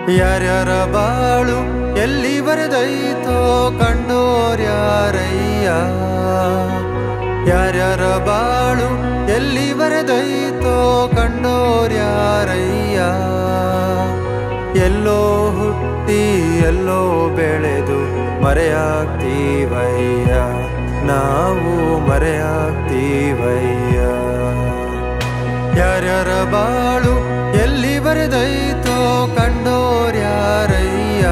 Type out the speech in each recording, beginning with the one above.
ಯಾರ್ಯಾರ ಬಾಳು ಎಲ್ಲಿ ಬರೆದೈತೋ ಕಂಡೋರ್ಯಾರಯ್ಯ ಯಾರ್ಯಾರ ಬಾಳು ಎಲ್ಲಿ ಬರೆದೈತೋ ಕಂಡೋರ್ಯಾರಯ್ಯ ಎಲ್ಲೋ ಹುಟ್ಟಿ ಎಲ್ಲೋ ಬೆಳೆದು ಮರೆಯಾಗ್ತೀವಯ್ಯ ನಾವು ಮರೆಯಾಗ್ತೀವಯ್ಯ ಯಾರ್ಯಾರ ಬಾಳು ಎಲ್ಲಿ ಬರೆದೈತೋ ಕಂಡೋರ್ಯಾರಯ್ಯ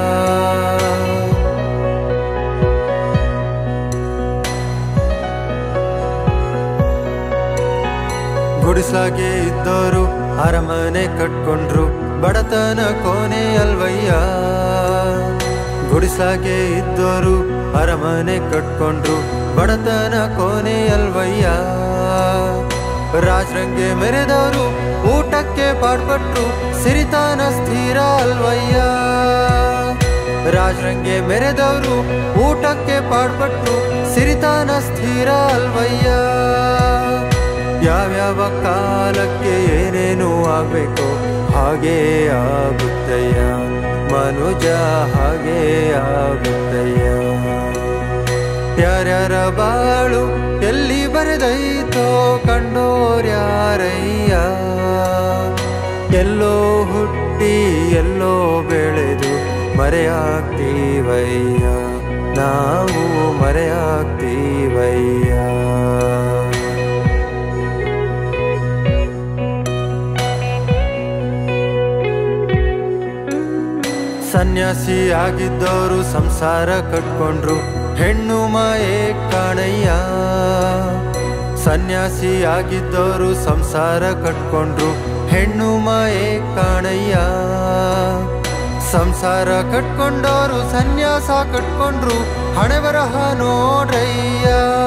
ಗುಡಿಸ್ಲಾಗೆ ಇದ್ದೋರು ಅರಮನೆ ಕಟ್ಕೊಂಡ್ರು ಬಡತನ ಕೋನೆ ಅಲ್ವಯ್ಯ ಗುಡಿಸ್ಲಾಗೆ ಇದ್ದೋರು ಅರಮನೆ ಕಟ್ಕೊಂಡ್ರು ಬಡತನ ಕೋನೆ ಅಲ್ವಯ್ಯ ರಾಜ್ರಂಗೆ ಮೆರೆದವರು ಊಟಕ್ಕೆ ಪಾಡ್ಪಟ್ರು ಸಿರಿತಾನ ಸ್ಥಿರ ಅಲ್ವಯ್ಯ ರಾಜ್ರಂಗೆ ಮೆರೆದವರು ಊಟಕ್ಕೆ ಪಾಡ್ಪಟ್ರು ಸಿರಿತಾನ ಸ್ಥಿರ ಅಲ್ವಯ್ಯ ಯಾವ್ಯಾವ ಕಾಲಕ್ಕೆ ಏನೇನು ಆಗ್ಬೇಕು ಹಾಗೇ ಆಗುತ್ತಯ್ಯ ಮನುಜ ಹಾಗೇ ಆಗುತ್ತಯ್ಯ ಯಾರ್ಯಾರ ಬಾಳು ಎಲ್ಲಿ ಬರೆದೈತೋ ಕಂಡೋರ್ಯಾರಯ್ಯ ಎಲ್ಲೋ ಹುಟ್ಟಿ ಎಲ್ಲೋ ಬೆಳೆದು ಮರೆಯಾಗ್ತೀವಯ್ಯ ನಾವು ಮರೆಯಾಗ್ತೀವಯ್ಯ ಸನ್ಯಾಸಿ ಆಗಿದ್ದವರು ಸಂಸಾರ ಕಟ್ಕೊಂಡ್ರು ಹೆಣ್ಣು ಮಾಯೇ ಕಾಣಯ್ಯ ಸನ್ಯಾಸಿ ಆಗಿದ್ದವರು ಸಂಸಾರ ಕಟ್ಕೊಂಡ್ರು ಹೆಣ್ಣು ಮಾಯೇ ಕಾಣಯ್ಯ ಸಂಸಾರ ಕಟ್ಕೊಂಡವರು ಸನ್ಯಾಸ ಕಟ್ಕೊಂಡ್ರು ಹಣೆ ಬರಹ ನೋಡ್ರಯ್ಯ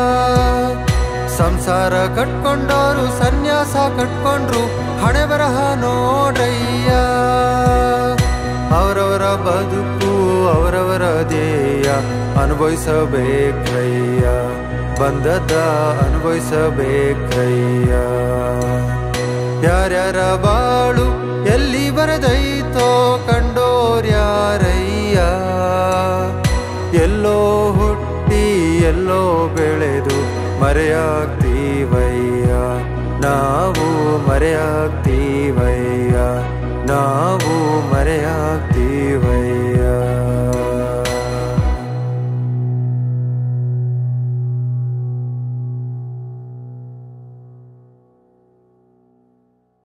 ಸಂಸಾರ ಕಟ್ಕೊಂಡವರು ಸನ್ಯಾಸ ಕಟ್ಕೊಂಡ್ರು ಹಣೆ ಬರಹ ನೋಡ್ರಯ್ಯ ಅವರವರ ಬದುಕು ಅವರವರ ಧ್ಯೇಯ ಅನುಭವಿಸಬೇಕ್ರಯ್ಯ ಬಂದದ್ದ ಅನುಭವಿಸಬೇಕ್ರಯ್ಯ ಯಾರ್ಯಾರ ಬಾಳು ಎಲ್ಲಿ ಬರೆದೈತೋ ಕಂಡೋರ್ಯಾರಯ್ಯ ಎಲ್ಲೋ ಹುಟ್ಟಿ ಎಲ್ಲೋ ಬೆಳೆದು ಮರೆಯಾಗ್ತೀವಯ್ಯ ನಾವು ಮರೆಯಾಗ್ತೀವಯ್ಯ ನಾವು ಮರೆಯಾಗ್ತೀವಯ್ಯ